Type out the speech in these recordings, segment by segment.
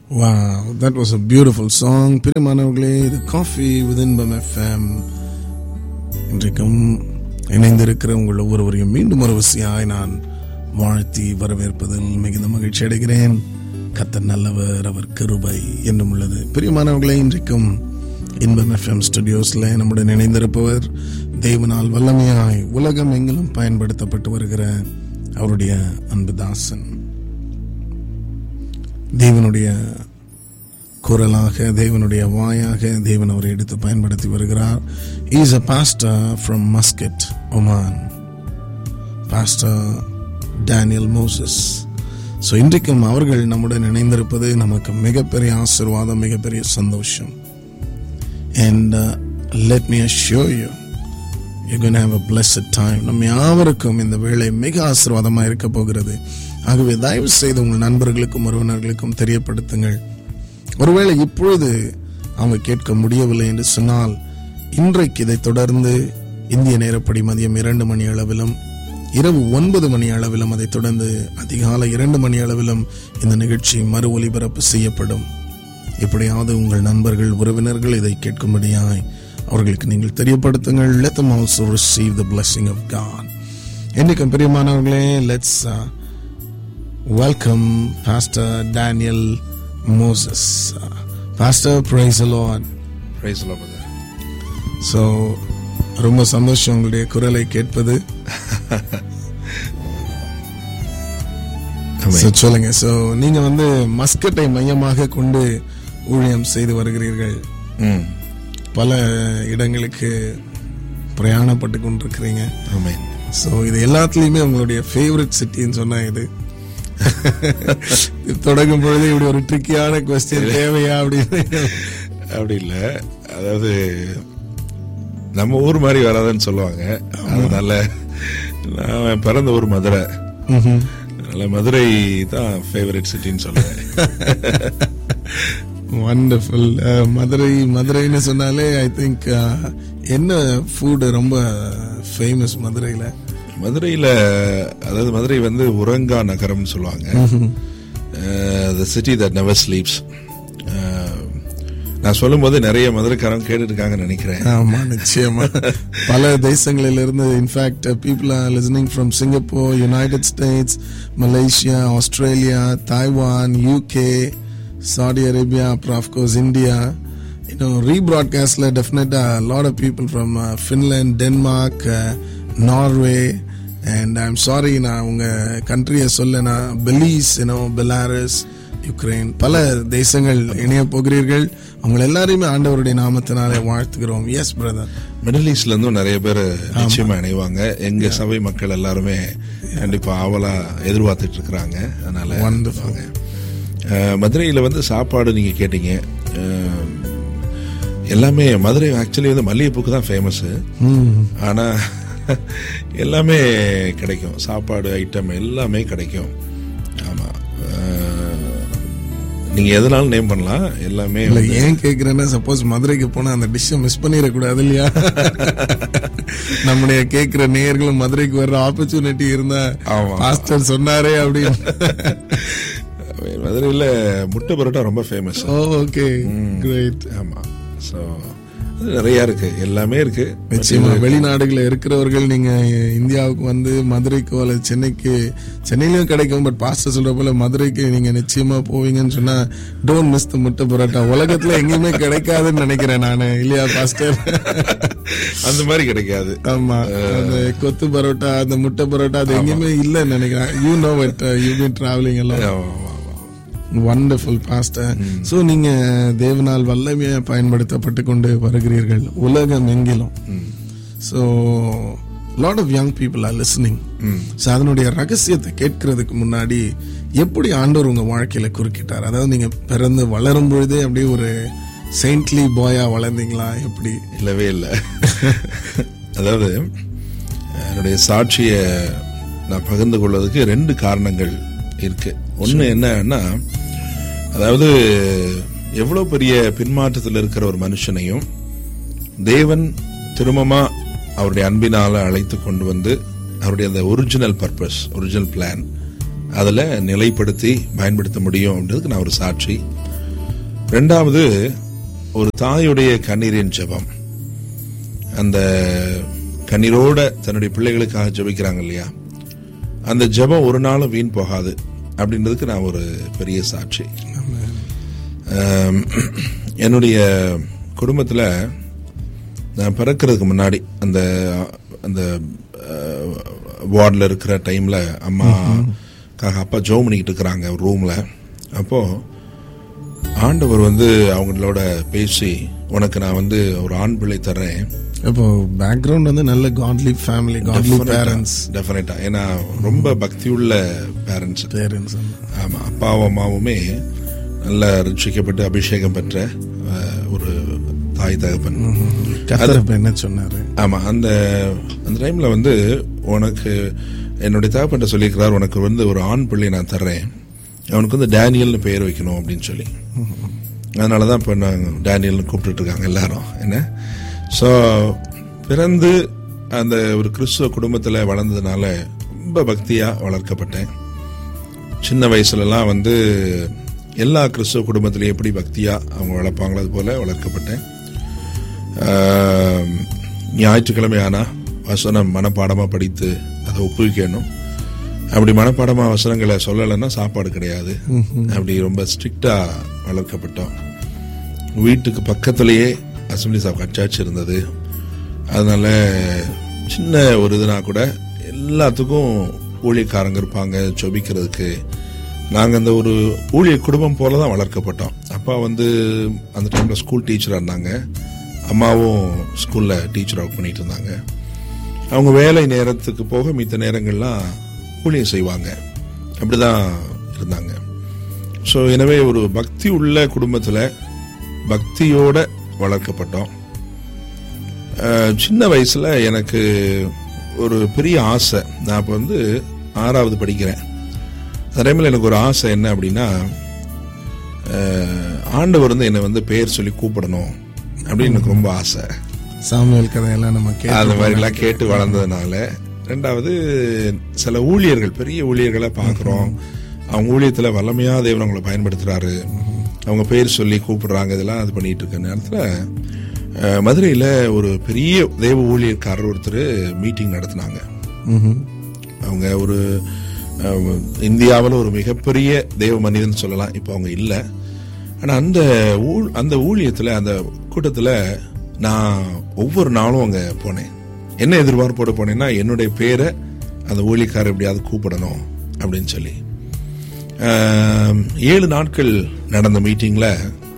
Wow, that was a beautiful song. பிரியமானவர்களே இது coffee with இன்பம் எஃப்எம் இன்றைக்கும் இணைந்திருக்கிற உங்கள் ஒவ்வொருவரையும் மீண்டும் ஒரு வசியாய் நான் வாழ்த்தி வரவேற்பதில் மிகுந்த மகிழ்ச்சி அடைகிறேன் கத்தர் நல்லவர் அவர் கிருபை என்னும் உள்ளது பிரியமானவர்களே இன்றைக்கும் இன்பம் எஃப்எம் ஸ்டுடியோஸ்ல நம்முடன் இணைந்திருப்பவர் தேவனால் வல்லமையாய் உலகம் எங்கிலும் பயன்படுத்தப்பட்டு வருகிற அவருடைய அன்புதாசன் தேவனுடைய குரலாக தேவனுடைய வாயாக தேவன் அவரை எடுத்து பயன்படுத்தி வருகிறார் is a pastor from Muscat Oman pastor Daniel Moses so இன்றைக்கும் அவர்கள் நம்முடன் இணைந்திருப்பது நமக்கு மிகப்பெரிய ஆசீர்வாதம் மிகப்பெரிய சந்தோஷம் and let me assure you you're going to have a blessed time நம்ம யாவருக்கும் இந்த வேளை மிக ஆசீர்வாதமாக இருக்க போகிறது ஆகவே தயவு செய்து உங்கள் நண்பர்களுக்கும் உறவினர்களுக்கும் தெரியப்படுத்துங்கள் ஒருவேளை இப்பொழுது அவங்க கேட்க முடியவில்லை என்று சொன்னால் இன்றைக்கு இதை தொடர்ந்து இந்திய நேரப்படி மதியம் இரண்டு மணி அளவிலும் இரவு ஒன்பது மணி அளவிலும் அதை தொடர்ந்து அதிகாலை இரண்டு மணி அளவிலும் இந்த நிகழ்ச்சி மறு ஒலிபரப்பு செய்யப்படும் எப்படியாவது உங்கள் நண்பர்கள் உறவினர்கள் இதை கேட்கும்படியாய் அவர்களுக்கு நீங்கள் தெரியப்படுத்துங்கள் let them also receive the blessing of God என்னைக்கும் பிரியமானவர்களே let's welcome pastor Daniel Moses pastor praise Lord praise brother so ரொம்ப சந்தோஷம் உங்களுடைய குரலை கேட்பது So, சொல்லுங்க ஸோ நீங்க வந்து மஸ்கட்டை மையமாக கொண்டு ஊழியம் செய்து வருகிறீர்கள் ம் பல இடங்களுக்கு பிரயாணப்பட்டு கொண்டிருக்கிறீங்க ஆமென் ஸோ இது எல்லாத்துலேயுமே உங்களுடைய ஃபேவரட் சிட்டின்னு சொன்னா இது இது தொடங்கும் பொழுது இப்படி ஒரு ட்ரிக்கியான கொஸ்டின் தேவையா அப்படின்னு அப்படி இல்லை அதாவது நம்ம ஊர் மாதிரி வராதுன்னு சொல்லுவாங்க அதனால நான் பிறந்த ஊர் மதுரை ம்ஹும். அதனால மதுரை தான் ஃபேவரட் சிட்டின்னு சொல்லுவேன் வண்டர்ஃபுல் மதுரை மதுரைன்னு சொன்னாலே ஐ திங்க் என்ன ஃபுட் ரொம்ப ஃபேமஸ் மதுரையில் மதுரையில அதாவது மதுரை வந்து உறங்கா நகரம்னு சொல்லுவாங்க the city that never sleeps நான் சொல்லும்போது நிறைய மதுரைக்காரங்க கேட்டுட்டு இருக்காங்கன்னு நினைக்கிறேன் ஆமா நிச்சயமா பல தேசங்களில் இருந்து in fact people are listening from Singapore United States Malaysia Australia Taiwan UK Saudi Arabia அப்புறம் அஃப்கோர்ஸ் இந்தியா இன்னும் ரீப்ராட்காஸ்ட்ல definitely lot of people from Finland Denmark Norway and I am sorry நான் உங்க கண்ட்ரியை சொல்ல நான் பெலீஸ் யூனோ பெலாரஸ் யுக்ரைன் பல தேசங்கள் இணைய போகிறீர்கள் அவங்க எல்லாரையுமே ஆண்டவருடைய நாமத்தினாலே வாழ்த்துகிறோம் எஸ் பிரதர் மிடில் ஈஸ்ட்ல இருந்தும் நிறைய பேர் நிச்சயமா இணைவாங்க எங்க சபை மக்கள் எல்லாருமே கண்டிப்பா ஆவலா எதிர்பார்த்துட்டு இருக்கிறாங்க அதனால Wonderful. வாங்க. அஹ், மதுரையில வந்து சாப்பாடு நீங்க கேட்டீங்க அஹ், எல்லாமே மதுரை ஆக்சுவலி வந்து மல்லிகைப்பூக்கு தான் ஃபேமஸ் ஆனா எல்லாமே கிடைக்கும் சாப்பாடு ஐட்டம் எல்லாமே கிடைக்கும் ஆமா அஹ், நீங்க எதனாலும் நேம் பண்ணலாம் எல்லாமே இல்ல வந்து- ஏன் கேக்குறேன்னா சப்போஸ் மதுரைக்கு போனா அந்த டிஷ்ஷை மிஸ் பண்ணிடக்கூடாது இல்லையா நம்முடைய கேக்குற நேயர்களும் மதுரைக்கு வர்ற ஆப்பர்ச்சுனிட்டி இருந்தா ஆமா. பாஸ்டர் சொன்னாரே அப்படின்னு மதுரையில முட்டை பரோட்டா ரொம்ப ஃபேமஸ் ஓகே கிரேட் ஆமா ஸோ நிறைய இருக்கு எல்லாமே இருக்கு நிச்சயமா வெளிநாடுகளில் இருக்கிறவர்கள் நீங்க இந்தியாவுக்கு வந்து மதுரைக்கோ அல்லது சென்னைக்கு சென்னையிலயும் கிடைக்கும் பட் பாஸ்டர் சொல்ற போல மதுரைக்கு நீங்க நிச்சயமா போவீங்கன்னு சொன்னா டோன்ட் மிஸ் த முட்டை பரோட்டா உலகத்துல எங்கேயுமே கிடைக்காதுன்னு நினைக்கிறேன் நானு இல்லையா பாஸ்டர் அந்த மாதிரி கிடைக்காது ஆமா அந்த கொத்து பரோட்டா அந்த முட்டை பரோட்டா அது எங்கேயுமே இல்லைன்னு நினைக்கிறேன் you know it you been travelling எல்லாம் ஆமா, ஆமா, ஆமா. வண்டர்ஃபுல் பாஸ்டர் ஸோ நீங்க தேவனால் வல்லமையை பயன்படுத்தப்பட்டு கொண்டு வருகிறீர்கள் உலகம் எங்கிலும் so lot of young people are listening so அதனுடைய ரகசியத்தை கேட்கறதுக்கு முன்னாடி எப்படி ஆண்டவர் உங்க வாழ்க்கையில குறுக்கிட்டார் அதாவது நீங்க பிறந்து வளரும் பொழுதே அப்படியே ஒரு செயின்ட்லி பாயா வளர்ந்தீங்களா எப்படி இல்லவே இல்லை அதாவது என்னுடைய சாட்சியை நான் பகிர்ந்து கொள்வதற்கு ரெண்டு காரணங்கள் இருக்கு ஒன்று என்னன்னா அதாவது எவ்வளவு பெரிய பின்மாற்றத்தில் இருக்கிற ஒரு மனுஷனையும் தேவன் திரும்பமா அவருடைய அன்பினால அழைத்து கொண்டு வந்து அவருடைய அந்த ஒரிஜினல் பர்பஸ் ஒரிஜினல் பிளான் அதில் நிலைப்படுத்தி பயன்படுத்த முடியும் அப்படின்றதுக்கு நான் ஒரு சாட்சி ரெண்டாவது ஒரு தாயுடைய கண்ணீரின் ஜெபம் அந்த கண்ணீரோட தன்னுடைய பிள்ளைகளுக்காக ஜெபிக்கிறாங்க இல்லையா அந்த ஜெபம் ஒரு நாளும் வீண் போகாது அப்படின்றதுக்கு நான் ஒரு பெரிய சாட்சி ஆம், என்னுடைய குடும்பத்தில் நான் பிறக்கிறதுக்கு முன்னாடி அந்த அந்த வார்டில் இருக்கிற டைமில் அம்மாக்காக அப்பா ஜோம் பண்ணிக்கிட்டு இருக்கிறாங்க ஒரு ரூமில் அப்போது ஆண்டவர் வந்து அவங்களோட பேசி உனக்கு நான் வந்து ஒரு ஆண் பிள்ளை தர்றேன் இப்போ பேக்ரவுண்ட் வந்து நல்ல காட்லி ஃபேமிலி காட்லி பேரண்ட்ஸ் டெஃபினட்டா ஏன்னா ரொம்ப பக்தியுள்ள பேரண்ட்ஸ் பேரண்ட்ஸ் ஆமா அப்பாவும் அம்மாவுமே நல்ல ரட்சிக்கப்பட்டு அபிஷேகம் பெற்ற அஹ், ஒரு தாய் தகப்பன் கத்தர் இப்ப என்ன சொன்னாரு ஆமா அந்த அந்த டைம்ல வந்து உனக்கு என்னுடைய தகப்பன்ட்ட சொல்லியிருக்கிறார் உனக்கு வந்து ஒரு ஆண் பிள்ளை நான் தர்றேன் அவனுக்கு வந்து டேனியல்னு பெயர் வைக்கணும் அப்படின்னு சொல்லி அதனால தான் இப்போ நாங்கள் டேனியல்னு கூப்பிட்டுட்டு இருக்காங்க எல்லாரும் என்ன ஸோ பிறந்து அந்த ஒரு கிறிஸ்துவ குடும்பத்தில் வளர்ந்ததுனால ரொம்ப பக்தியாக வளர்க்கப்பட்டேன் சின்ன வயசுலலாம் வந்து எல்லா கிறிஸ்துவ குடும்பத்திலையும் எப்படி பக்தியாக அவங்க வளர்ப்பாங்களோ அது போல வளர்க்கப்பட்டேன் ஆம், ஞாயிற்றுக்கிழமை ஆனால் வசனம் மனப்பாடமாக படித்து அதை ஒப்புவிக்கணும் அப்படி மனப்பாடமாக வசனங்களை சொல்லலைன்னா சாப்பாடு கிடையாது அப்படி ரொம்ப ஸ்ட்ரிக்டாக வளர்க்கப்பட்டோம் வீட்டுக்கு பக்கத்துலேயே அசம்பிளிஸ் ஆஃப் சர்ச் இருந்தது அதனால சின்ன ஒரு இதுனா கூட எல்லாத்துக்கும் ஊழியக்காரங்க இருப்பாங்க ஜொபிக்கிறதுக்கு நாங்கள் அந்த ஒரு ஊழிய குடும்பம் போல தான் வளர்க்கப்பட்டோம் அப்பா வந்து அந்த டைமில் ஸ்கூல் டீச்சராக இருந்தாங்க அம்மாவும் ஸ்கூலில் டீச்சர் ஒர்க் பண்ணிட்டு இருந்தாங்க அவங்க வேலை நேரத்துக்கு போக மித்த நேரங்கள்லாம் ஊழியம் செய்வாங்க அப்படிதான் இருந்தாங்க ஸோ எனவே ஒரு பக்தி உள்ள குடும்பத்தில் பக்தியோட வளர்க்கப்பட்டோம் அஹ், சின்ன வயசுல எனக்கு ஒரு பெரிய ஆசை நான் இப்போ வந்து ஆறாவது படிக்கிறேன் அந்த டைமில் எனக்கு ஒரு ஆசை என்ன அப்படின்னா அஹ், ஆண்டவர் வந்து என்னை வந்து பேர் சொல்லி கூப்பிடணும் அப்படின்னு எனக்கு ரொம்ப ஆசை சாமுவேல் கதையெல்லாம் நம்ம அந்த கேட்டு மாதிரிலாம் கேட்டு வளர்ந்ததுனால ரெண்டாவது சில ஊழியர்கள் பெரிய ஊழியர்களை பார்க்குறோம் அவங்க ஊழியத்தில் வல்லமையா தேவன் அவங்களை பயன்படுத்துறாரு அவங்க பேர் சொல்லி கூப்பிடுறாங்க இதெல்லாம் இது பண்ணிட்டு இருக்க நேரத்தில் மதுரையில் ஒரு பெரிய தேவ ஊழியர்காரர் ஒருத்தர் மீட்டிங் நடத்தினாங்க ம்ஹும். அவங்க ஒரு இந்தியாவில் ஒரு மிகப்பெரிய தேவ மனிதன் சொல்லலாம் இப்போ அவங்க இல்லை ஆனால் அந்த ஊழ் அந்த ஊழியத்தில் அந்த கூட்டத்தில் நான் ஒவ்வொரு நாளும் அங்கே போனேன் என்ன எதிர்பார்ப்போட போனேன்னா என்னுடைய பேரை அந்த ஊழியக்காரர் எப்படியாவது கூப்பிடணும் அப்படின்னு சொல்லி ஆம், ஏழு நாட்கள் நடந்த மீட்டிங்கில்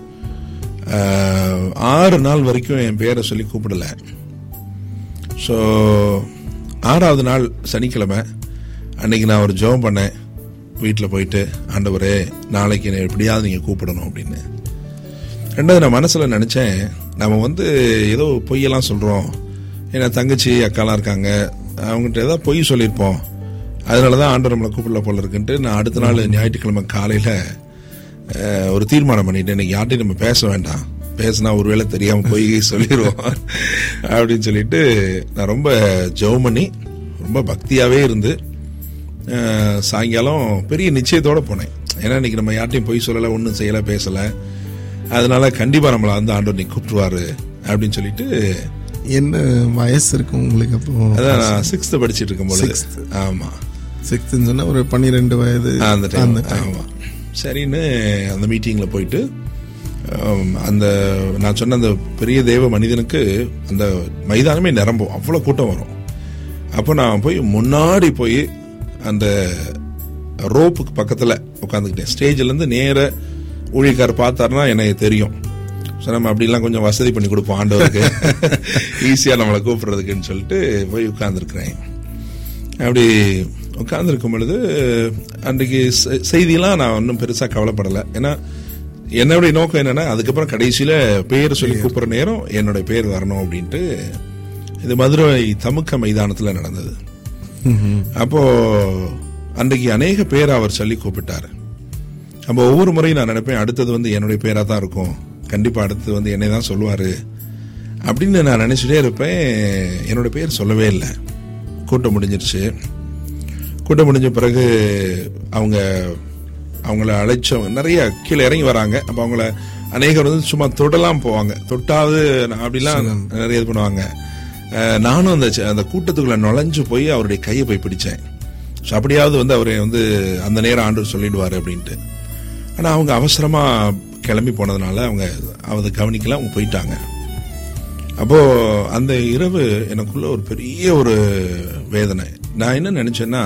ஆறு நாள் வரைக்கும் என் பேரை சொல்லி கூப்பிடல ஸோ ஆறாவது நாள் சனிக்கிழமை அன்னைக்கு நான் ஒரு ஜெபம் பண்ணேன் வீட்டில் போயிட்டு ஆண்டவரே நாளைக்கு என்னை எப்படியாவது நீங்கள் கூப்பிடணும் அப்படின்னு ரெண்டாவது நான் மனசில் நினச்சேன் நம்ம வந்து ஏதோ பொய்யெல்லாம் சொல்கிறோம் ஏன்னா தங்கச்சி அக்காலாம் இருக்காங்க அவங்ககிட்ட ஏதாவது பொய் சொல்லியிருப்போம் அதனால தான் ஆண்டவர் நம்மளை கூப்பிடல போல இருக்குன்ட்டு நான் அடுத்த நாள் ஞாயிற்றுக்கிழமை காலையில் ஒரு தீர்மானம் பண்ணிட்டேன் இன்னைக்கு யார்ட்டையும் நம்ம பேச வேண்டாம் பேசினா ஒருவேளை தெரியாமல் போய் சொல்லிடுவோம் அப்படின்னு சொல்லிட்டு நான் ரொம்ப ஜெபம் பண்ணி ரொம்ப பக்தியாகவே இருந்து அஹ், சாயங்காலம் பெரிய நிச்சயத்தோட போனேன் ஏன்னா இன்னைக்கு நம்ம யார்ட்டையும் பொய் சொல்லலை ஒன்றும் செய்யலை பேசலை அதனால கண்டிப்பாக நம்மளை வந்து ஆண்டவர் நீ கூப்பிட்டுருவாரு அப்படின்னு சொல்லிட்டு என்ன வயசு இருக்கும் உங்களுக்கு அப்போ அதான் நான் சிக்ஸ்த்து படிச்சிட்டு இருக்கும் பொழுது Sixth. ஆமாம் சிக்ஸ்த்னு சொன்னா ஒரு பன்னிரெண்டு வயது அந்த டைம் அந்த time. ஆமா சரின்னு அந்த மீட்டிங்ல போயிட்டு ஆம், அந்த நான் சொன்ன அந்த பெரிய தேவ மனிதனுக்கு அந்த மைதானமே நிரம்பும் அவ்வளோ கூட்டம் வரும் அப்போ நான் போய் முன்னாடி போய் அந்த ரோப்புக்கு பக்கத்தில் உட்காந்துக்கிட்டேன் ஸ்டேஜ்லேருந்து நேர ஊழியக்காரர் பார்த்தாருன்னா எனக்கு தெரியும் ஸோ நம்ம அப்படிலாம் கொஞ்சம் வசதி பண்ணி கொடுப்போம் ஆண்டவருக்கு ஈஸியாக நம்மளை கூப்பிடுறதுக்குன்னு சொல்லிட்டு போய் உட்காந்துருக்குறேன் அப்படி உட்கார்ந்துருக்கும் பொழுது அன்றைக்கு செ- செய்தியெல்லாம் நான் ஒன்றும் பெருசாக கவலைப்படலை ஏன்னா என்னுடைய நோக்கம் என்னன்னா அதுக்கப்புறம் கடைசியில் பேர் சொல்லி கூப்பிட்ற நேரம் என்னுடைய பேர் வரணும் அப்படின்ட்டு இது மதுரை தமுக்க மைதானத்தில் நடந்தது ம்ஹும். அப்போ அன்றைக்கு அநேக பேர் அவர் சொல்லி கூப்பிட்டாரு அப்போ ஒவ்வொரு முறையும் நான் நினைப்பேன் அடுத்தது வந்து என்னுடைய பேரா தான் இருக்கும் கண்டிப்பா அடுத்தது வந்து என்னை தான் சொல்லுவாரு அப்படின்னு நான் நினைச்சிட்டே இருப்பேன் என்னோட பேர் சொல்லவே இல்லை கூட்டம் முடிஞ்சிருச்சு கூட்டம் முடிஞ்ச பிறகு அவங்க அவங்கள அழைச்சவங்க நிறைய கீழே இறங்கி வராங்க அப்போ அவங்கள அநேகர் வந்து சும்மா தொடலாம் போவாங்க தொட்டாவது நான் அப்படிலாம் நிறைய இது பண்ணுவாங்க அஹ், நானும் அந்த ச- அந்த கூட்டத்துக்குள்ள நுழைஞ்சு போய் அவருடைய கையை போய் பிடிச்சேன் ஸோ அப்படியாவது வந்து அவரை வந்து அந்த நேரம் ஆண்டு சொல்லிடுவாரு அப்படின்ட்டு ஆனா அவங்க அவசரமா கிளம்பி போனதுனால அவங்க அதை கவனிக்கல அவங்க போயிட்டாங்க அப்போ அந்த இரவு எனக்குள்ள ஒரு பெரிய ஒரு வேதனை நான் என்ன நினைச்சேன்னா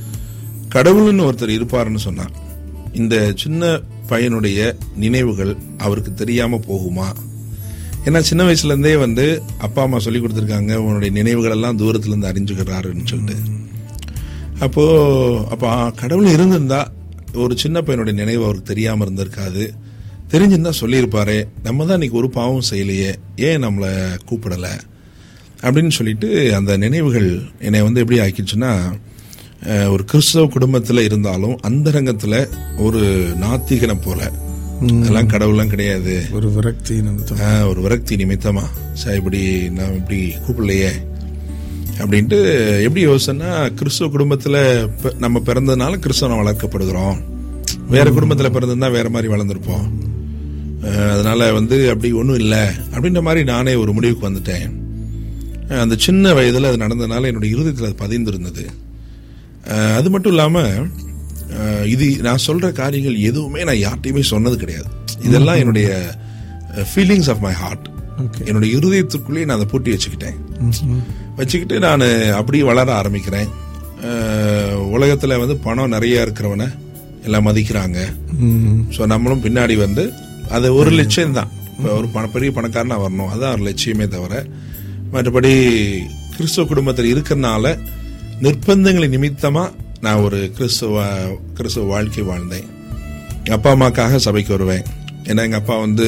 கடவுள்னு ஒருத்தர் இருப்பாருன்னு சொன்னான் இந்த சின்ன பையனுடைய நினைவுகள் அவருக்கு தெரியாம போகுமா ஏன்னா சின்ன வயசுல இருந்தே வந்து அப்பா அம்மா சொல்லி கொடுத்துருக்காங்க உன்னுடைய நினைவுகள் எல்லாம் தூரத்துல இருந்து அறிஞ்சுக்கிறாருன்னு சொல்லிட்டு அப்போ அப்போ கடவுள் இருந்திருந்தா ஒரு சின்ன பையனுடைய நினைவு அவருக்கு தெரியாம இருந்திருக்காது தெரிஞ்சிருந்தா சொல்லியிருப்பாரே நம்ம தான் இன்னைக்கு ஒரு பாவம் செய்யலையே ஏன் நம்மளை கூப்பிடல அப்படின்னு சொல்லிட்டு அந்த நினைவுகள் என்னை வந்து எப்படி ஆக்கிடுச்சுன்னா அஹ், ஒரு கிறிஸ்தவ குடும்பத்துல இருந்தாலும் அந்தரங்கத்துல ஒரு நாத்திகனை போல அதெல்லாம் கடவுள்லாம் கிடையாது ஒரு விரக்தி நிமித்தம் ஆ, ஒரு விரக்தி நிமித்தமா சார் இப்படி நான் இப்படி கூப்பிடலையே அப்படின்ட்டு எப்படி யோசனை கிறிஸ்துவ குடும்பத்துல பி- நம்ம பிறந்ததுனால கிறிஸ்தவம் வளர்க்கப்படுகிறோம் வேற குடும்பத்துல பிறந்திருந்தா வேற மாதிரி வளர்ந்துருப்போம் அஹ், அதனால வந்து அப்படி ஒன்றும் இல்லை அப்படின்ற மாதிரி நானே ஒரு முடிவுக்கு வந்துட்டேன் அஹ், அந்த சின்ன வயதுல அது நடந்ததுனால என்னோட இருதயத்தில் அது பதிந்திருந்தது அஹ், அது மட்டும் இல்லாம அஹ், இது நான் சொல்ற காரியங்கள் எதுவுமே நான் யார்ட்டையுமே சொன்னது கிடையாது இதெல்லாம் என்னுடைய feelings of my heart okay என்னுடைய இருதயத்துக்குள்ளேயே நான் அதை பூட்டி வச்சுக்கிட்டேன் வச்சுக்கிட்டு நான் அப்படியே வளர ஆரம்பிக்கிறேன் அஹ், உலகத்துல வந்து பணம் நிறைய இருக்கிறவனை எல்லாம் மதிக்கிறாங்க ஸோ நம்மளும் பின்னாடி வந்து அது ஒரு லட்சியம் தான் இப்போ ஒரு பண பெரிய பணக்காரனா வரணும் அதான் ஒரு லட்சியமே தவிர மற்றபடி கிறிஸ்துவ குடும்பத்தில் இருக்கிறனால நிர்பந்தங்களை நிமித்தமா நான் ஒரு கிறிஸ்துவ கிறிஸ்துவ வாழ்க்கை வாழ்ந்தேன் எங்க அப்பா அம்மாக்காக சபைக்கு வருவேன் ஏன்னா எங்க அப்பா வந்து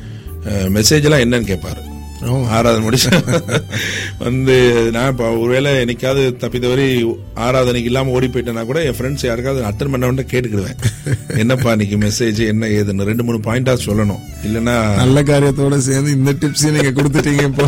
மெசேஜ் எல்லாம் என்னன்னு கேட்பாரு ஓ. ஆராதனை முடிச்சு வந்து நான் இப்போ ஒருவேளை என்னைக்காவது தப்பி தவறி ஆராதனைக்கு இல்லாம ஓடி போயிட்டேன்னா கூட என் ஃப்ரெண்ட்ஸ் யாருக்காவது அட்டன் பண்ண கேட்டுக்கிடுவேன் என்னப்பா இன்னைக்கு மெசேஜ் என்ன ஏதுன்னு ரெண்டு மூணு பாயிண்டா சொல்லணும் இல்லைன்னா நல்ல காரியத்தோட சேர்ந்து இந்த டிப்ஸையும் நீங்க கொடுத்துட்டீங்க இப்போ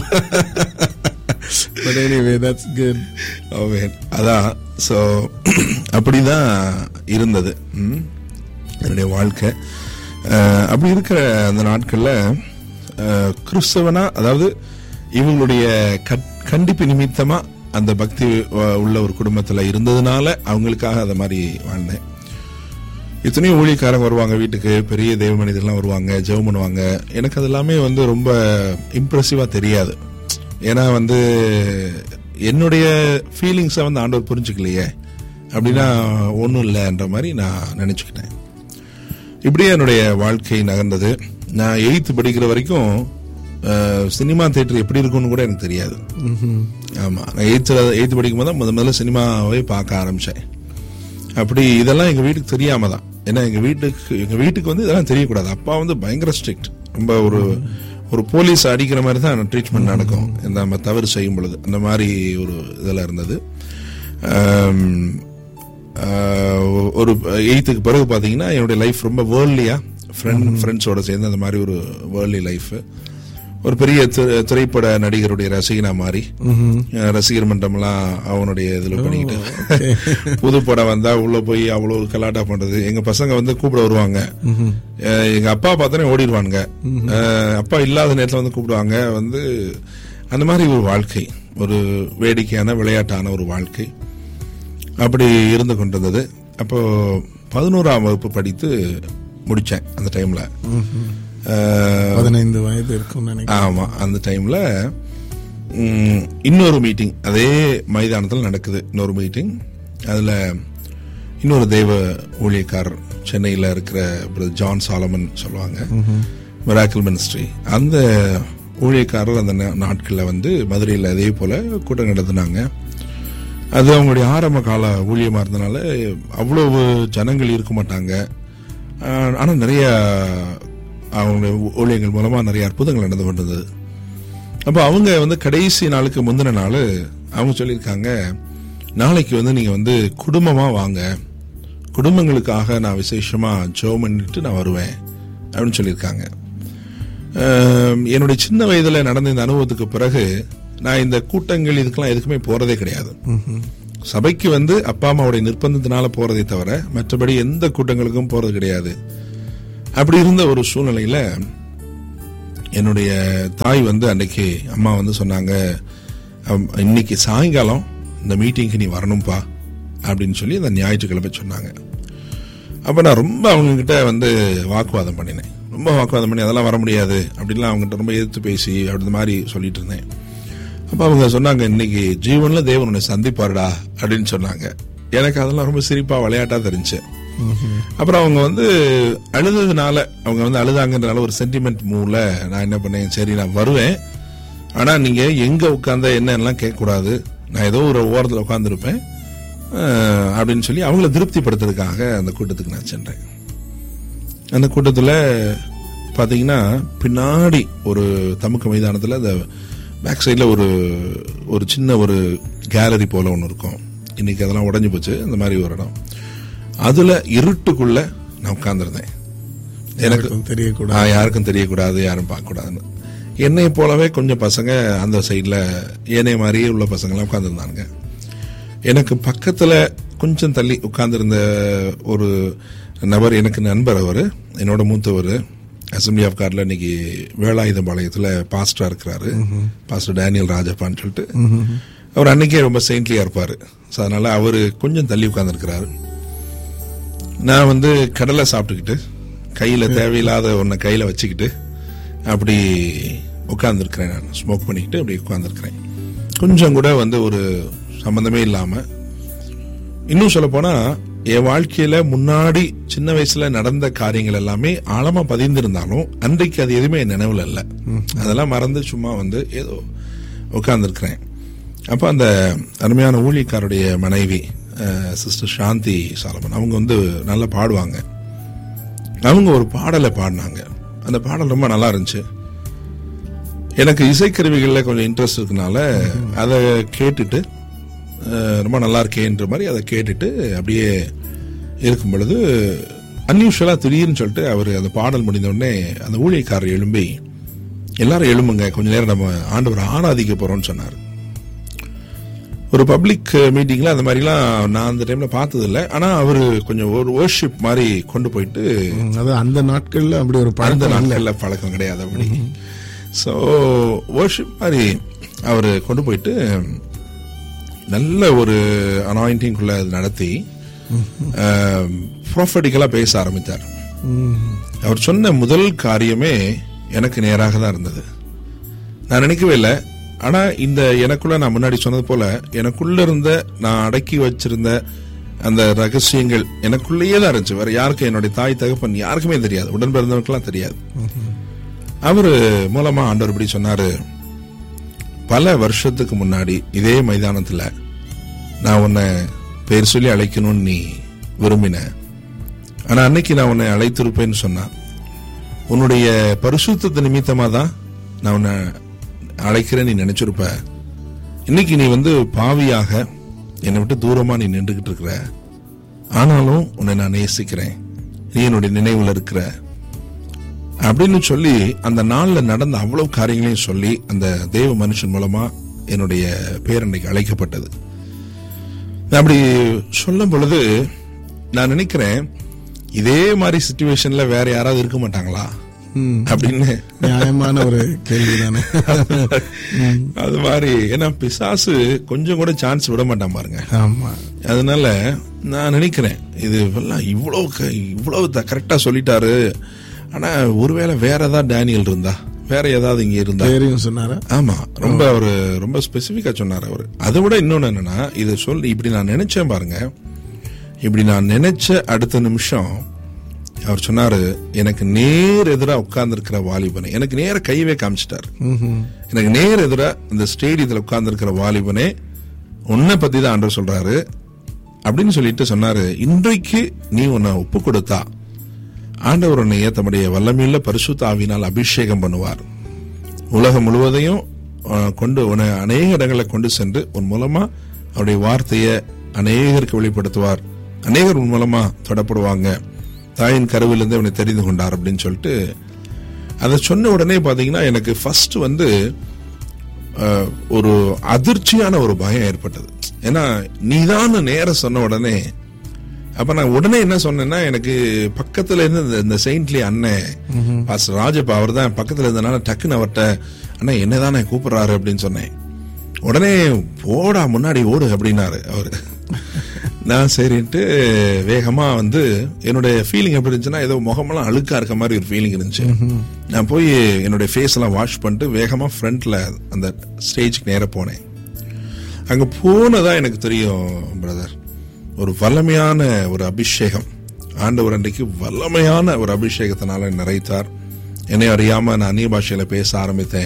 but anyway that's good amen. அதான் ஸோ அப்படிதான் இருந்தது ம். என்னுடைய வாழ்க்கை அஹ், அப்படி இருக்கிற அந்த நாட்கள்ல அஹ், கிறிஸ்தவனா அதாவது இவங்களுடைய கட்- கண்டிப்பு நிமித்தமா அந்த பக்தி அஹ், உள்ள ஒரு குடும்பத்துல இருந்ததுனால அவங்களுக்காக அதை மாதிரி வாழ்ந்தேன் இத்தனையும் ஊழியக்காரங்க வருவாங்க வீட்டுக்கு பெரிய தெய்வ மனிதர்லாம் வருவாங்க ஜெபம் பண்ணுவாங்க எனக்கு அது எல்லாமே வந்து ரொம்ப இம்ப்ரெசிவா தெரியாது ஏன்னா வந்து என்னுடைய ஃபீலிங்ஸை வந்து ஆண்டவர் புரிஞ்சுக்கலையே அப்படின்னா ஒன்றும் இல்லைன்ற மாதிரி நான் நினச்சிக்கிட்டேன் இப்படியே என்னுடைய வாழ்க்கை நகர்ந்தது நான் எயித்து படிக்கிற வரைக்கும் அஹ், சினிமா தேட்டர் எப்படி இருக்கும்னு கூட எனக்கு தெரியாது ஆமாம் நான் எயித்து எயித்து படிக்கும் போது தான் முத முதல்ல சினிமாவை பார்க்க ஆரம்பித்தேன் அப்படி இதெல்லாம் எங்கள் வீட்டுக்கு தெரியாம தான் ஏன்னா எங்கள் வீட்டுக்கு எங்கள் வீட்டுக்கு வந்து இதெல்லாம் தெரியக்கூடாது அப்பா வந்து பயங்கர ஸ்ட்ரிக்ட் ரொம்ப ஒரு ஒரு போலீஸ் அடிக்கிற மாதிரி தான் ட்ரீட்மெண்ட் நடக்கும் இந்த நம்ம தவறு செய்யும் பொழுது அந்த மாதிரி ஒரு இதெல்லாம் இருந்தது ஆம், ஆஹ், ஒரு எயித்துக்கு பிறகு பார்த்தீங்கன்னா என்னுடைய லைஃப் ரொம்ப வேர்ல்லியா ஃப்ரெண்ட் ஃப்ரெண்ட்ஸோட சேர்ந்து அந்த மாதிரி ஒரு வேர்ல்லி லைஃப் ஒரு பெரிய திரை- திரைப்பட நடிகருடைய ரசிகனா மாறி அஹ், ரசிகர் மன்றம்லாம் அவனுடைய இதில் பண்ணிக்கிட்டு புது படம் வந்தா உள்ள போய் அவ்வளவு கலாட்டா பண்றது எங்க பசங்க வந்து கூப்பிட வருவாங்க அஹ், எங்க அப்பா பார்த்தோன்னே ஓடிடுவானுங்க அஹ், அப்பா இல்லாத நேரத்தில் வந்து கூப்பிடுவாங்க வந்து அந்த மாதிரி ஒரு வாழ்க்கை ஒரு வேடிக்கையான விளையாட்டான ஒரு வாழ்க்கை அப்படி இருந்து கொண்டிருந்தது அப்போ பதினோராம் வகுப்பு படித்து முடிச்சேன் அந்த டைம்ல அஹ், பதினைந்து வயது இருக்கும் நினைக்கிறேன் ஆமா அந்த டைம்ல ம், இன்னொரு மீட்டிங் அதே மைதானத்தில் நடக்குது இன்னொரு மீட்டிங் அதுல இன்னொரு தெய்வ ஊழியக்காரர் சென்னையில் இருக்கிற brother ஜான் சாலமன் சொல்லுவாங்க மிராக்கிள் மினிஸ்ட்ரி அந்த ஊழியக்காரர் அந்த நா- நாட்கள்ல வந்து மதுரையில் அதே போல கூட்டம் நடத்தினாங்க அது அவங்களுடைய ஆரம்ப கால ஊழியமா இருந்தனால அவ்வளவு ஜனங்கள் இருக்க மாட்டாங்க ஆஹ் ஆனா நிறைய அவங்களுடைய ஊழியங்கள் மூலமா நிறைய அற்புதங்கள் நடந்து கொண்டிருந்தது அப்போ அவங்க வந்து கடைசி நாளுக்கு முந்தின நாள் அவங்க சொல்லியிருக்காங்க நாளைக்கு வந்து நீங்க வந்து குடும்பமா வாங்க குடும்பங்களுக்காக நான் விசேஷமா ஜெபம் பண்ணிட்டு நான் வருவேன் அப்படின்னு சொல்லியிருக்காங்க ஆஹ் என்னுடைய சின்ன வயதுல நடந்த இந்த அனுபவத்துக்கு பிறகு நான் இந்த கூட்டங்கள் இதுக்கெல்லாம் எதுக்குமே போறதே கிடையாது சபைக்கு வந்து அப்பா அம்மாவுடைய நிர்பந்தத்தினால போறதை தவிர மற்றபடி எந்த கூட்டங்களுக்கும் போறது கிடையாது அப்படி இருந்த ஒரு சூழ்நிலையில என்னுடைய தாய் வந்து அன்னைக்கு அம்மா வந்து சொன்னாங்க "அம், இன்னைக்கு சாயங்காலம் இந்த மீட்டிங்க்கு நீ வரணும்ப்பா அப்படின்னு சொல்லி அந்த ஞாயிற்றுக்கிழமை சொன்னாங்க அப்போ நான் ரொம்ப அவங்கக்கிட்ட வந்து வாக்குவாதம் பண்ணினேன் ரொம்ப வாக்குவாதம் பண்ணி அதெல்லாம் வர முடியாது அப்படின்லாம் அவங்ககிட்ட ரொம்ப எதிர்த்து பேசி அப்படி இந்த மாதிரி சொல்லிட்டு இருந்தேன் அப்போ அவங்க சொன்னாங்க இன்னைக்கு ஜீவனில் தேவன் உன்னை சந்திப்பாருடா அப்படின்னு சொன்னாங்க எனக்கு அதெல்லாம் ரொம்ப சிரிப்பா விளையாட்டா தெரிஞ்சு அப்புறம் அவங்க வந்து அழுததுனால அவங்க வந்து அழுதாங்கன்றனால ஒரு சென்டிமெண்ட் மூவ்ல நான் என்ன பண்ணேன் சரி நான் வருவேன் ஆனா நீங்க எங்க உட்கார்ந்த என்னெல்லாம் கேட்கக்கூடாது நான் ஏதோ ஒரு ஓரத்தில் உட்காந்துருப்பேன் அப்படின்னு சொல்லி அவங்கள திருப்திப்படுத்துறதுக்காக அந்த கூட்டத்துக்கு நான் சென்றேன் அந்த கூட்டத்தில் பார்த்தீங்கன்னா பின்னாடி ஒரு தமுக்க மைதானத்தில் அந்த பேக் சைடில் ஒரு ஒரு சின்ன ஒரு கேலரி போல ஒன்று இருக்கும் இன்னைக்கு அதெல்லாம் உடஞ்சி போச்சு அந்த மாதிரி ஒரு இடம் அதில் இருட்டுக்குள்ள நான் உட்காந்துருந்தேன் எனக்கு யாருக்கும் தெரியக்கூடாது ஆ, யாருக்கும் தெரியக்கூடாது யாரும் பார்க்கக்கூடாதுன்னு என்னை போலவே கொஞ்சம் பசங்க அந்த சைடில் ஏனைய மாதிரியே உள்ள பசங்களாம் உட்காந்துருந்தாங்க எனக்கு பக்கத்தில் கொஞ்சம் தள்ளி உட்கார்ந்திருந்த ஒரு நபர் எனக்கு நண்பர் அவர் என்னோட மூத்தவர் அசம்பிளி ஆஃப் கார்டில் இன்னைக்கு வேலாயுதபாளையத்தில் பாஸ்டராக இருக்கிறாரு பாஸ்டர் டேனியல் ராஜப்பான்னு சொல்லிட்டு அவர் அன்னைக்கே ரொம்ப செயின்ட்லியாக இருப்பார் ஸோ அதனால அவர் கொஞ்சம் தள்ளி உட்காந்துருக்கிறாரு நான் வந்து கடலை சாப்பிட்டுக்கிட்டு கையில் தேவையில்லாத ஒன்றை கையில் வச்சுக்கிட்டு அப்படி உட்காந்துருக்கிறேன் நான் ஸ்மோக் பண்ணிக்கிட்டு அப்படி உட்காந்துருக்கிறேன் கொஞ்சம் கூட வந்து ஒரு சம்பந்தமே இல்லாமல் இன்னும் சொல்ல போனா என் வாழ்க்கையில முன்னாடி சின்ன வயசுல நடந்த காரியங்கள் எல்லாமே ஆழமா பதிந்திருந்தாலும் அன்றைக்கு அது எதுவுமே என் நினைவுல இல்ல அதெல்லாம் மறந்து சும்மா வந்து ஏதோ உட்கார்ந்துருக்கிறேன் அப்ப அந்த அருமையான ஊழியக்காருடைய மனைவி சிஸ்டர் சாந்தி சாலமன் அவங்க வந்து நல்லா பாடுவாங்க அவங்க ஒரு பாடலை பாடினாங்க அந்த பாடல் ரொம்ப நல்லா இருந்துச்சு எனக்கு இசைக்கருவிகளில் கொஞ்சம் இன்ட்ரெஸ்ட் இருக்கனால அதை கேட்டுட்டு அஹ், ரொம்ப நல்லா இருக்கேன்ற மாதிரி அதை கேட்டுட்டு அப்படியே இருக்கும் பொழுது அன்யூஷுவலாக திடீர்னு சொல்லிட்டு அவர் அந்த பாடல் முடிந்த உடனே அந்த ஊழியக்காரர் எழும்பி எல்லாரும் எழும்புங்க கொஞ்ச நேரம் நம்ம ஆண்டவரை ஆராதிக்க போறோம்னு சொன்னார் ஒரு பப்ளிக் மீட்டிங்ல அந்த மாதிரிலாம் நான் அந்த டைம்ல பார்த்தது இல்லை ஆனா அவர் கொஞ்சம் ஒரு worship மாதிரி கொண்டு போயிட்டு ம், அது அந்த நாட்கள்ல அப்படி ஒரு அந்த பழக்கம் இல்ல நாட்கள்ல பழக்கம் கிடையாது அப்படி ஸோ worship மாதிரி அவர் கொண்டு போயிட்டு நல்ல ஒரு அனாயிண்டிங்குள்ள அது நடத்தி ப்ராஃபட்டிக்கலாக பேச ஆரம்பித்தார் ம், அவர் சொன்ன முதல் காரியமே எனக்கு நேராக தான் இருந்தது நான் நினைக்கவே இல்லை ஆனா இந்த எனக்குள்ள நான் முன்னாடி சொன்னது போல எனக்குள்ள இருந்த நான் அடக்கி வச்சிருந்த அந்த ரகசியங்கள் எனக்குள்ளேயே தான் இருந்துச்சு வேற யாருக்கும் என்னுடைய தாய் தகப்பன் யாருக்குமே தெரியாது உடன் பிறந்தவங்களுக்குலாம் தெரியாது அவரு மூலமா ஆண்டவர் இப்படி சொன்னாரு பல வருஷத்துக்கு முன்னாடி இதே மைதானத்துல நான் உன்னை பேர் சொல்லி அழைக்கணும்னு நீ விரும்பின ஆனா அன்னைக்கு நான் உன்னை அழைத்திருப்பேன்னு சொன்னா உன்னுடைய பரிசுத்த நிமித்தமா தான் நான் உன்னை அழைக்கிறேன் நீ நினைச்சிருப்ப இன்னைக்கு நீ வந்து பாவியாக என்னை விட்டு தூரமா நீ நின்றுகிட்டு இருக்கிற ஆனாலும் உன்னை நான் நேசிக்கிறேன் நீ என்னுடைய நினைவுல இருக்கிற அப்படின்னு சொல்லி அந்த நாள்ல நடந்த அவ்வளவு காரியங்களையும் சொல்லி அந்த தேவ மனுஷன் மூலமா என்னுடைய பேர் அன்னைக்கு அழைக்கப்பட்டது நான் அப்படி சொல்லும் பொழுது நான் நினைக்கிறேன் இதே மாதிரி சுச்சுவேஷன்ல வேற யாராவது இருக்க மாட்டாங்களா ம். அப்படின்னு நியாயமான ஒரு கேள்விதானே அது மாதிரி ஏன்னா பிசாசு கொஞ்சம் கூட சான்ஸ் விட மாட்டான் பாருங்க ஆமா அதனால நான் நினைக்கிறேன் இது எல்லாம் இவ்வளவு க- இவ்வளவு கரெக்டா சொல்லிட்டாரு ஆனா ஒருவேளை வேற ஏதாவது டேனியல் இருந்தா வேற ஏதாவது இங்க இருந்தா பேரையும் சொன்னாரா ஆமா ரொம்ப அவரு ரொம்ப ஸ்பெசிபிக்கா சொன்னார் அவரு அதை விட இன்னொன்னு என்னன்னா இதை சொல்லி இப்படி நான் நினைச்சேன் பாருங்க இப்படி நான் நினைச்ச அடுத்த நிமிஷம் அவர் சொன்னாரு எனக்கு நேர் எதிரா உட்கார்ந்து இருக்கிற வாலிபனை எனக்கு நேர கையவே காமிச்சிட்டாரு ம்ஹும். எனக்கு நேர் எதிரா இந்த ஸ்டேடியத்தில் உட்கார்ந்து இருக்கிற வாலிபனே உன்னை பத்தி தான் ஆண்டவர் சொல்றாரு அப்படின்னு சொல்லிட்டு சொன்னாரு இன்றைக்கு நீ உன்னை ஒப்பு கொடுத்தா ஆண்டவர் உன்னை தம்முடைய வல்லமையுள்ள பரிசுத்த ஆவினால் அபிஷேகம் பண்ணுவார் உலகம் முழுவதையும் அஹ், கொண்டு உன்னை அநேக இடங்களை கொண்டு சென்று உன் மூலமா அவருடைய வார்த்தையை அநேகருக்கு வெளிப்படுத்துவார் அநேகர் உன் மூலமா தொடப்படுவாங்க தாயின் கருவிலிருந்து அவனை தெரிந்து கொண்டார் அப்படின்னு சொல்லிட்டு அதை சொன்ன உடனே பாத்தீங்கன்னா எனக்கு ஃபர்ஸ்ட் வந்து அஹ், ஒரு அதிர்ச்சியான ஒரு பயம் ஏற்பட்டது ஏன்னா நீதான் நேர சொன்ன உடனே அப்ப நான் உடனே என்ன சொன்னேன்னா எனக்கு பக்கத்துல இருந்து இந்த- இந்த செயின்ட்லி அண்ணன் பாஸ்டர் ராஜப்பா அவர் தான் பக்கத்துல இருந்தனால டக்குன்னு அவர்கிட்ட அண்ணா என்னதானே கூப்பிடுறாரு அப்படின்னு சொன்னேன் உடனே போடா முன்னாடி ஓடு அப்படின்னாரு அவரு நான் சரின்ட்டு வேகமா வந்து என்னுடைய ஃபீலிங் எப்படி இருந்துச்சுன்னா ஏதோ முகமெல்லாம் அழுக்கா இருக்க மாதிரி ஒரு ஃபீலிங் இருந்துச்சு நான் போய் என்னுடைய ஃபேஸ் எல்லாம் வாஷ் பண்ணிட்டு வேகமா ஃப்ரண்ட்ல அந்த ஸ்டேஜ்க்கு நேரா போனேன் அங்க போனதா எனக்கு தெரியும் பிரதர் ஒரு வல்லமையான ஒரு அபிஷேகம் ஆண்டவர் அன்றைக்கு வல்லமையான ஒரு அபிஷேகத்தினால நிறைத்தார் என்னை அறியாம நான் அந்நிய பாஷையில பேச ஆரம்பித்தேன்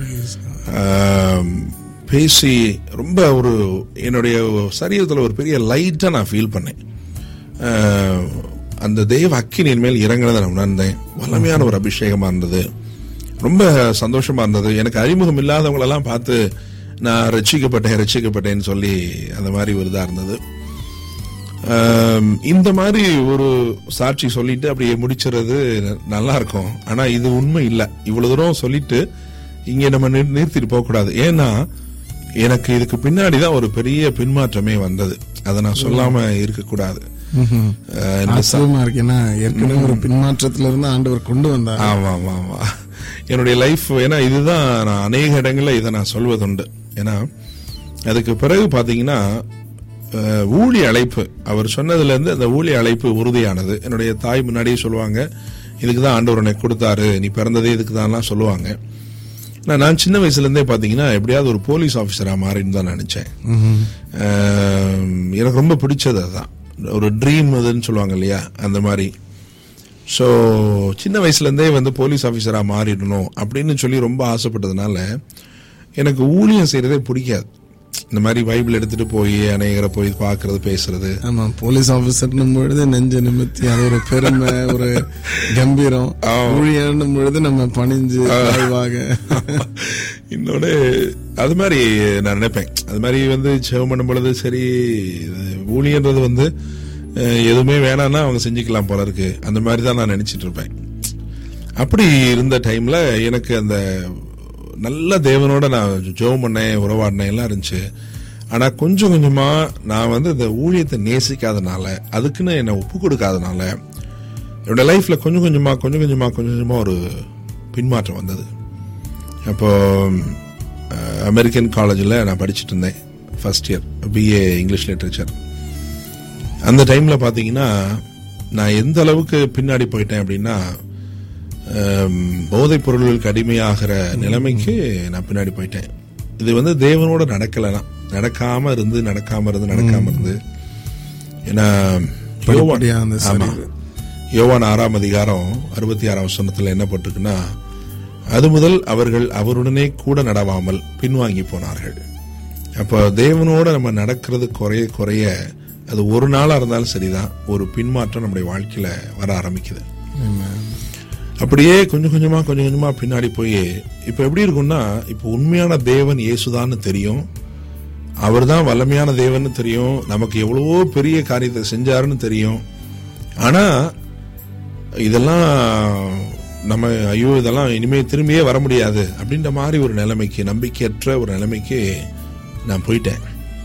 ஆம், பேசி ரொம்ப ஒரு என்னுடைய சரீரத்தில் ஒரு பெரிய லைட்டா நான் ஃபீல் பண்ணேன் ஆ, அந்த தெய்வ அக்கினின் மேல் இறங்கினதை நான் உணர்ந்தேன் வல்லமையான ஒரு அபிஷேகமா இருந்தது ரொம்ப சந்தோஷமா இருந்தது எனக்கு அறிமுகம் இல்லாதவங்களெல்லாம் பார்த்து நான் ரட்சிக்கப்பட்டேன் ரட்சிக்கப்பட்டேன்னு சொல்லி அந்த மாதிரி ஒரு இதா இருந்தது ஆம், இந்த மாதிரி ஒரு சாட்சி சொல்லிட்டு அப்படியே முடிச்சுறது ந- நல்லா இருக்கும் ஆனா இது உண்மை இல்லை இவ்வளவு தூரம் சொல்லிட்டு இங்க நம்ம நிறு- நிறுத்திட்டு போக கூடாது ஏன்னா எனக்கு இதுக்கு பின்னாடி தான் ஒரு பெரிய பின்மாற்றமே வந்தது அதை நான் சொல்லாம இருக்கக்கூடாது ம்ஹும். அஹ், இந்த ச- ஆச்சரியமா இருக்கு ஏன்னா ஏற்கனவே ஒரு பின்மாற்றத்துல இருந்து ஆண்டவர் கொண்டு வந்தார் ஆமா ஆமா ஆமா என்னுடைய லைஃப் ஏன்னா இதுதான் நான் அநேக இடங்கள்ல இதை நான் சொல்வதுண்டு ஏன்னா அதுக்கு பிறகு பாத்தீங்கன்னா அஹ், ஊழிய அழைப்பு அவர் சொன்னதுல இருந்து அந்த ஊழிய அழைப்பு உறுதியானது என்னுடைய தாய் முன்னாடியே சொல்லுவாங்க இதுக்கு தான் ஆண்டவர் உனக்கு கொடுத்தாரு நீ பிறந்ததே இதுக்கு தான்லாம் சொல்லுவாங்க நான் நான் சின்ன வயசுல இருந்தே பாத்தீங்கன்னா எப்படியாவது ஒரு போலீஸ் ஆபீசரா மாறின்னு தான் நினைச்சேன் ம்ஹும். அஹ், எனக்கு ரொம்ப பிடிச்சது அதுதான் ஒரு ட்ரீம் அதுன்னு சொல்லுவாங்க இல்லையா அந்த மாதிரி ஸோ சின்ன வயசுலேருந்தே வந்து போலீஸ் ஆஃபீஸராக மாறிடணும் அப்படின்னு சொல்லி ரொம்ப ஆசைப்பட்டதுனால எனக்கு ஊழியம் செய்கிறதே பிடிக்காது இந்த மாதிரி பைபிள் எடுத்துட்டு போய் அநேகரை போய் பார்க்கறது பேசுறது ஆமா போலீஸ் ஆபீசர்னும் பொழுது நெஞ்ச நிமித்தி அது ஒரு பெருமை ஒரு கம்பீரம் ஊழியர்னும் பொழுது நம்ம பணிஞ்சு தாழ்வாக இன்னொன்று அது மாதிரி நான் நினைப்பேன் அது மாதிரி வந்து செவம் பண்ணும் பொழுது சரி இது ஊழியன்றது வந்து அஹ், எதுவுமே வேணாம்னா அவங்க செஞ்சுக்கலாம் போல இருக்கு அந்த மாதிரி தான் நான் நினைச்சிட்டு இருப்பேன் அப்படி இருந்த டைம்ல எனக்கு அந்த நல்ல தேவனோட நான் ஜெபம் பண்ணேன் உறவாடினேன் எல்லாம் இருந்துச்சு ஆனா கொஞ்சம் கொஞ்சமா நான் வந்து இந்த ஊழியத்தை நேசிக்காதனால அதுக்குன்னு என்னை ஒப்பு கொடுக்காதனால என்னோட லைஃப்ல கொஞ்சம் கொஞ்சமா கொஞ்சம் கொஞ்சமா கொஞ்சம் கொஞ்சமா ஒரு பின்மாற்றம் வந்தது அப்போ அஹ், அமெரிக்கன் காலேஜில் நான் படிச்சுட்டு இருந்தேன் first year BA English literature அந்த டைமில் பார்த்தீங்கன்னா நான் எந்த அளவுக்கு பின்னாடி போயிட்டேன் அப்படின்னா அம், போதைப் பொருள்களுக்கு அடிமையாகிற நிலைமைக்கு நான் பின்னாடி போயிட்டேன் இது வந்து தேவனோட நடக்கலைனா நடக்காம இருந்து நடக்காம இருந்து நடக்காம இருந்து ஏன்னா யோவான் படிப்படியா அந்த ஆமா சரிவு. யோவான் ஆறாம் அதிகாரம் அறுபத்தி ஆறாம் வசனத்துல என்ன போட்டிருக்குன்னா அது முதல் அவர்கள் அவருடனே கூட நடவாமல் பின்வாங்கி போனார்கள் அப்போ தேவனோட நம்ம நடக்கிறது குறைய குறைய அது ஒரு நாளா இருந்தாலும் சரிதான் ஒரு பின்மாற்றம் நம்முடைய வாழ்க்கையில வர ஆரம்பிக்குது Amen. அப்படியே கொஞ்சம் கொஞ்சமா கொஞ்சம் கொஞ்சமா பின்னாடி போய் இப்ப எப்படி இருக்கும்னா இப்ப உண்மையான தேவன் இயேசுதான்னு தெரியும் அவர்தான் வல்லமையான தேவன்னு தெரியும் நமக்கு எவ்வளவோ பெரிய காரியத்தை செஞ்சாருன்னு தெரியும் ஆனா இதெல்லாம் நம்ம ஐயோ இதெல்லாம் இனிமே திரும்பியே வர முடியாது அப்படின்ற மாதிரி ஒரு நிலைமைக்கு நம்பிக்கையற்ற ஒரு நிலைமைக்கு நான் போயிட்டேன்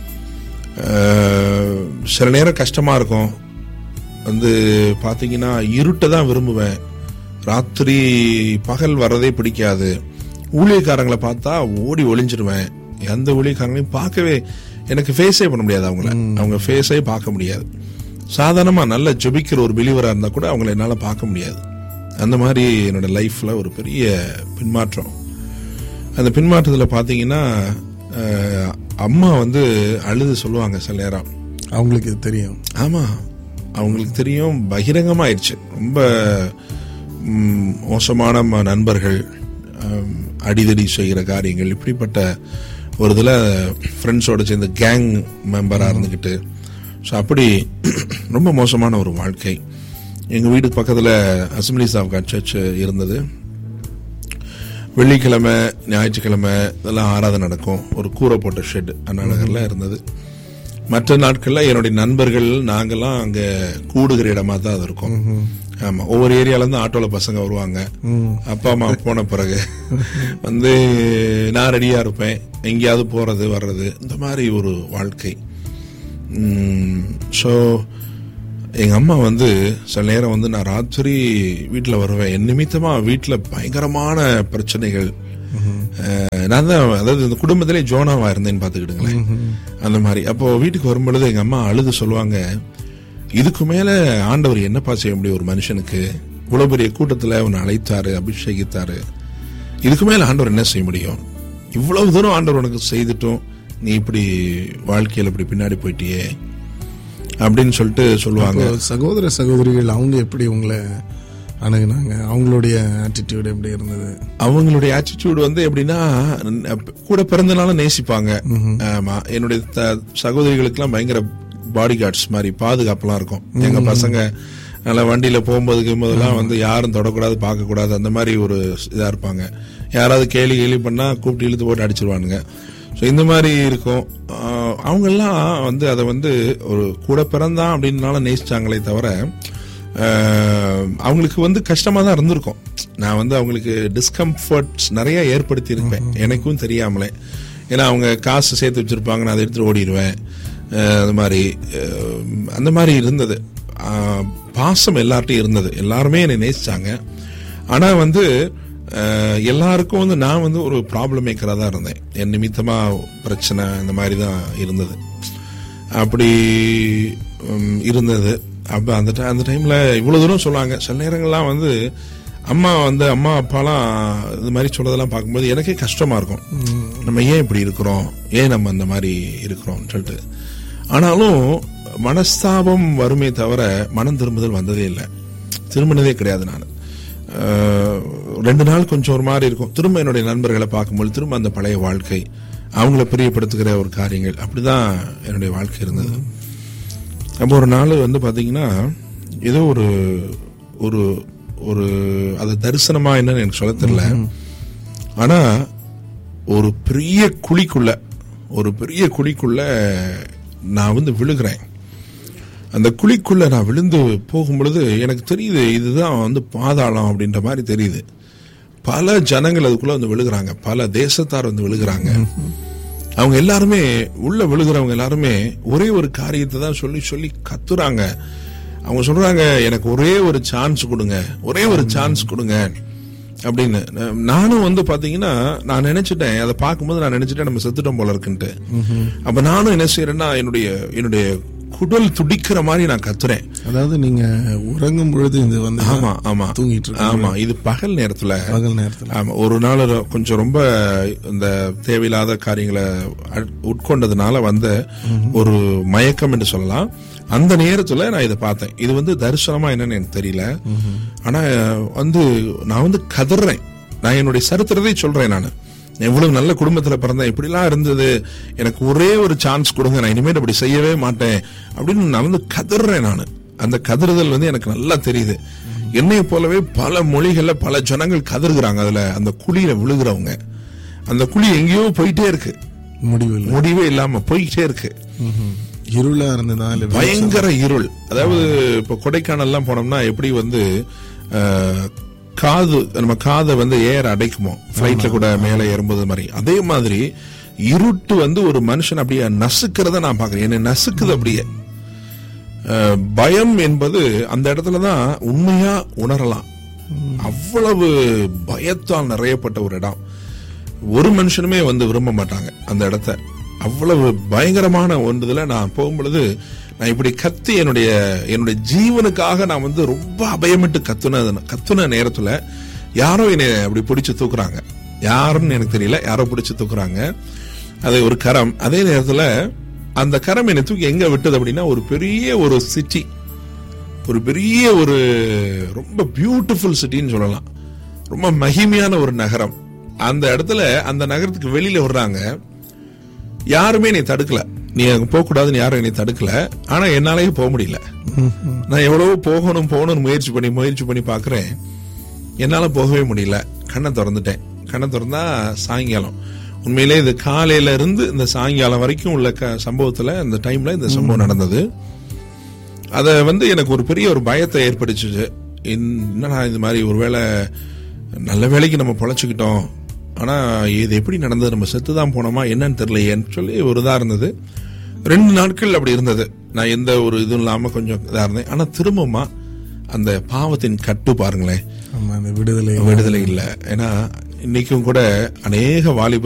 அஹ், சில நேரம் கஷ்டமா இருக்கும் வந்து பாத்தீங்கன்னா இருட்டை தான் விரும்புவேன் ராத்திரி பகல் வர்றதே பிடிக்காது ஊழியக்காரங்களை பார்த்தா ஓடி ஒளிஞ்சிருவேன் எந்த ஊழியக்காரங்களையும் பார்க்கவே எனக்கு ஃபேஸே பண்ண முடியாது அவங்கள அவங்க ஃபேஸே பார்க்க முடியாது சாதாரணமா நல்ல ஜெபிக்கிற ஒரு பிலீவரா இருந்தா கூட அவங்கள என்னால பார்க்க முடியாது அந்த மாதிரி என்னோட லைஃப்ல ஒரு பெரிய பின்மாற்றம் அந்த பின்மாற்றத்துல பாத்தீங்கன்னா அஹ், அம்மா வந்து அழுது சொல்லுவாங்க சில நேரம் அவங்களுக்கு இது தெரியும் ஆமா அவங்களுக்கு தெரியும் பகிரங்கமாயிடுச்சு ரொம்ப ம், மோசமான ம- நண்பர்கள் அம், அடிதடி செய்கிற காரியங்கள் இப்படிப்பட்ட ஒரு இதில் ஃப்ரெண்ட்ஸோட சேர்ந்து கேங் மெம்பராக இருந்துக்கிட்டு ஸோ அப்படி ரொம்ப மோசமான ஒரு வாழ்க்கை எங்கள் வீட்டுக்கு பக்கத்தில் அசம்பிளிஸ் ஆஃப் காட் சர்ச் இருந்தது வெள்ளிக்கிழமை ஞாயிற்றுக்கிழமை இதெல்லாம் ஆராதனை நடக்கும் ஒரு கூரை போட்ட ஷெட் அண்ணா நகர்ல இருந்தது மற்ற நாட்கள்ல என்னுடைய நண்பர்கள் நாங்கெல்லாம் அங்க கூடுகிற இடமா தான் அது இருக்கும் ஆமா ஒவ்வொரு ஏரியால இருந்து ஆட்டோல பசங்க வருவாங்க அப்பா அம்மா போன பிறகு வந்து நான் ரெடியா இருப்பேன் எங்கேயாவது போறது வர்றது இந்த மாதிரி ஒரு வாழ்க்கை ஸோ எங்க அம்மா வந்து சில நேரம் வந்து நான் ராத்திரி வீட்டுல வருவேன் என் நிமித்தமா வீட்டுல பயங்கரமான பிரச்சனைகள் அஹ், நான் தான் அதாவது இந்த குடும்பத்திலே ஜோனாவா இருந்தேன்னு பாத்துக்கிடுங்களேன் அந்த மாதிரி அப்போ வீட்டுக்கு வரும்பொழுது எங்க அம்மா அழுது சொல்லுவாங்க இதுக்கு மேல ஆண்டவர் என்னப்பா செய்ய முடியும் ஒரு மனுஷனுக்கு இவ்வளவு பெரிய கூட்டத்துல அவனை அழைத்தாரு அபிஷேகித்தாரு இதுக்கு மேல ஆண்டவர் என்ன செய்ய முடியும் இவ்வளவு தூரம் ஆண்டவர் உனக்கு செய்துட்டும் நீ இப்படி வாழ்க்கையில இப்படி பின்னாடி போயிட்டியே அப்படின்னு சொல்லிட்டு சொல்லுவாங்க இப்போ சகோதர சகோதரிகள் அவங்க எப்படி உங்களை அணுகுனாங்க அவங்களுடைய ஆட்டிடியூட் எப்படி இருந்தது அவங்களுடைய ஆட்டிடியூட் வந்து எப்படின்னா ந- கூட பிறந்தனால நேசிப்பாங்க ஆமா என்னுடைய த- சகோதரிகளுக்கெல்லாம் பயங்கர பாடி கார்ட்ஸ் மாதிரி பாதுகாப்புலாம் இருக்கும் எங்க பசங்க நல்லா வண்டியில போகும்போது போதெல்லாம் வந்து யாரும் தொடக்கூடாது பார்க்க கூடாது அந்த மாதிரி ஒரு இதா இருப்பாங்க யாராவது கேலி கேலி பண்ணா கூப்பிட்டு இழுத்து போட்டு அடிச்சிருவானுங்க ஸோ இந்த மாதிரி இருக்கும் ஆஹ் அவங்கெல்லாம் வந்து அதை வந்து ஒரு கூட பிறந்தான் அப்படின்னால நேசிச்சாங்களே தவிர ஆஹ் அவங்களுக்கு வந்து கஷ்டமா தான் இருந்திருக்கும் நான் வந்து அவங்களுக்கு டிஸ்கம்ஃபர்ட்ஸ் நிறைய ஏற்படுத்தி இருப்பேன் எனக்கும் தெரியாமலே ஏன்னா அவங்க காசு சேர்த்து வச்சிருப்பாங்க நான் அதை எடுத்துட்டு ஓடிடுவேன் ஆஹ் அது மாதிரி ஆஹ் அந்த மாதிரி இருந்தது ஆஹ் பாசம் எல்லார்ட்டையும் இருந்தது எல்லாருமே என்னை நேசிச்சாங்க ஆனா வந்து ஆஹ் எல்லாருக்கும் வந்து நான் வந்து ஒரு ப்ராப்ளம் மேக்கரா தான் இருந்தேன் என் நிமித்தமா பிரச்சனை இந்த மாதிரி தான் இருந்தது அப்படி உம், இருந்தது அப்ப அந்த ti- அந்த டைம்ல இவ்வளவு தூரம் சொல்லுவாங்க சில நேரங்கள்லாம் வந்து அம்மா வந்து அம்மா அப்பாலாம் இது மாதிரி சொல்றதெல்லாம் பார்க்கும்போது எனக்கே கஷ்டமா இருக்கும் நம்ம ஏன் இப்படி இருக்கிறோம் ஏன் நம்ம அந்த மாதிரி இருக்கிறோம்னு சொல்லிட்டு ஆனாலும் மனஸ்தாபம் வருமே தவிர மனம் திரும்புதல் வந்ததே இல்லை திரும்பினதே கிடையாது நான் அஹ், ரெண்டு நாள் கொஞ்சம் ஒரு மாதிரி இருக்கும் திரும்ப என்னுடைய நண்பர்களை பார்க்கும்போது திரும்ப அந்த பழைய வாழ்க்கை அவங்கள பிரியப்படுத்துகிற ஒரு காரியங்கள் அப்படிதான் என்னுடைய வாழ்க்கை இருந்தது அப்போ ஒரு நாள் வந்து பாத்தீங்கன்னா ஏதோ ஒரு ஒரு ஒரு அது தரிசனமா என்னன்னு எனக்கு சொல்ல தெரியல ஆனா ஒரு பெரிய குழிக்குள்ள ஒரு பெரிய குழிக்குள்ள நான் வந்து விழுகிறேன் அந்த குழிக்குள்ள நான் விழுந்து போகும் பொழுது எனக்கு தெரியுது இதுதான் வந்து பாதாளம் அப்படின்ற மாதிரி தெரியுது பல ஜனங்கள் அதுக்குள்ள வந்து விழுகிறாங்க பல தேசத்தார் வந்து விழுகிறாங்க அவங்க எல்லாருமே உள்ள விழுகிறவங்க எல்லாருமே ஒரே ஒரு காரியத்தை தான் சொல்லி சொல்லி கத்துறாங்க அவங்க சொல்றாங்க எனக்கு ஒரே ஒரு சான்ஸ் கொடுங்க ஒரே ஒரு சான்ஸ் கொடுங்க அப்படின்னு நா- நானும் வந்து பாத்தீங்கன்னா நான் நினைச்சிட்டேன் அதை பார்க்கும்போது நான் நினைச்சிட்டேன் நம்ம செத்துட்டோம் போல இருக்குன்ட்டு அப்ப நானும் என்ன செய்யறேன்னா என்னுடைய என்னுடைய குடல் துடிக்கிற மாதிரி நான் கத்துறேன் அதாவது நீங்க உறங்கும் பொழுது இது வந்து ஆமா ஆமா தூங்கிட்டு இருக்கு ஆமா இது பகல் நேரத்துல பகல் நேரத்துல ஆமா ஒரு நாள் ரொ- கொஞ்சம் ரொம்ப இந்த தேவையில்லாத காரியங்களை அட்- உட்கொண்டதுனால வந்த ஒரு மயக்கம் என்று சொல்லலாம் அந்த நேரத்துல நான் இதை பார்த்தேன் இது வந்து தரிசனமா என்னன்னு எனக்கு தெரியல ஆனா வந்து நான் வந்து கதறேன் நான் என்னுடைய சரித்திரத்தை சொல்றேன் நான் எவ்வளவு நல்ல குடும்பத்துல பிறந்தேன் இப்படிலாம் இருந்தது எனக்கு ஒரே ஒரு சான்ஸ் கொடுங்க நான் இனிமேல் அப்படி செய்யவே மாட்டேன் அப்படின்னு நான் வந்து கதறேன் நான் அந்த கதறுதல் வந்து எனக்கு நல்லா தெரியுது என்னைய போலவே பல மொழிகள்ல பல ஜனங்கள் கதறுகிறாங்க அதுல அந்த குழியில விழுகிறவங்க அந்த குழி எங்கேயோ போயிட்டே இருக்கு முடிவு இல்லை முடிவே இல்லாம போயிட்டே இருக்கு ம்ஹும். இருளா இருந்ததா இல்ல பயங்கர இருள் அதாவது இப்ப கொடைக்கானல்லாம் போனோம்னா எப்படி வந்து அஹ், காது நம்ம காதை வந்து ஏற அடைக்குமோ பிளைட்ல கூட மேலே ஏறும்போது மாதிரி அதே மாதிரி இருட்டு வந்து ஒரு மனுஷன் அப்படியே நசுக்கிறத நான் பாக்குறேன் என்னை நசுக்குது அப்படியே அஹ், பயம் என்பது அந்த இடத்துல தான் உண்மையா உணரலாம் அவ்வளவு பயத்தால் நிறையப்பட்ட ஒரு இடம் ஒரு மனுஷனுமே வந்து விரும்ப மாட்டாங்க அந்த இடத்த அவ்வளவு பயங்கரமான ஒன்றுல நான் போகும்பொழுது நான் இப்படி கத்தி என்னுடைய என்னுடைய ஜீவனுக்காக நான் வந்து ரொம்ப அபயமிட்டு கத்துன கத்துன நேரத்துல யாரோ என்னை அப்படி பிடிச்சு தூக்குறாங்க யாருன்னு எனக்கு தெரியல யாரோ பிடிச்சு தூக்குறாங்க அது ஒரு கரம் அதே நேரத்துல அந்த கரம் என்னை தூக்கி எங்க விட்டது அப்படின்னா ஒரு பெரிய ஒரு சிட்டி ஒரு பெரிய ஒரு ரொம்ப பியூட்டிஃபுல் சிட்டின்னு சொல்லலாம் ரொம்ப மகிமையான ஒரு நகரம் அந்த இடத்துல அந்த நகரத்துக்கு வெளியில வர்றாங்க யாருமே நீ தடுக்கல நீ அங்க போக கூடாதுன்னு யாரும் என்னை தடுக்கல ஆனா என்னாலயே போக முடியல நான் எவ்வளவோ போகணும் போகணும்னு முயற்சி பண்ணி முயற்சி பண்ணி பாக்குறேன் என்னால போகவே முடியல கண்ணை திறந்துட்டேன் கண்ணை திறந்தா சாயங்காலம் உண்மையிலே இது காலையில இருந்து இந்த சாயங்காலம் வரைக்கும் உள்ள க- சம்பவத்துல இந்த டைம்ல இந்த சம்பவம் நடந்தது அத வந்து எனக்கு ஒரு பெரிய ஒரு பயத்தை ஏற்படுத்துச்சு என்னடா இது மாதிரி ஒருவேளை நல்ல வேலைக்கு நம்ம பொழைச்சுக்கிட்டோம் ஆனா இது எப்படி நடந்தது நம்ம செத்து தான் போனோமா என்னன்னு தெரியலையேன்னு சொல்லி ஒரு இதா இருந்தது ரெண்டு நாட்கள் அப்படி இருந்தது நான் எந்த ஒரு இதுவும் இல்லாம கொஞ்சம் இதா இருந்தேன் ஆனா திரும்பமா அந்த பாவத்தின் கட்டு பாருங்களேன் ஆமா அந்த விடுதலை விடுதலை இல்லை ஏன்னா இன்னைக்கும் கூட அநேக வாலிப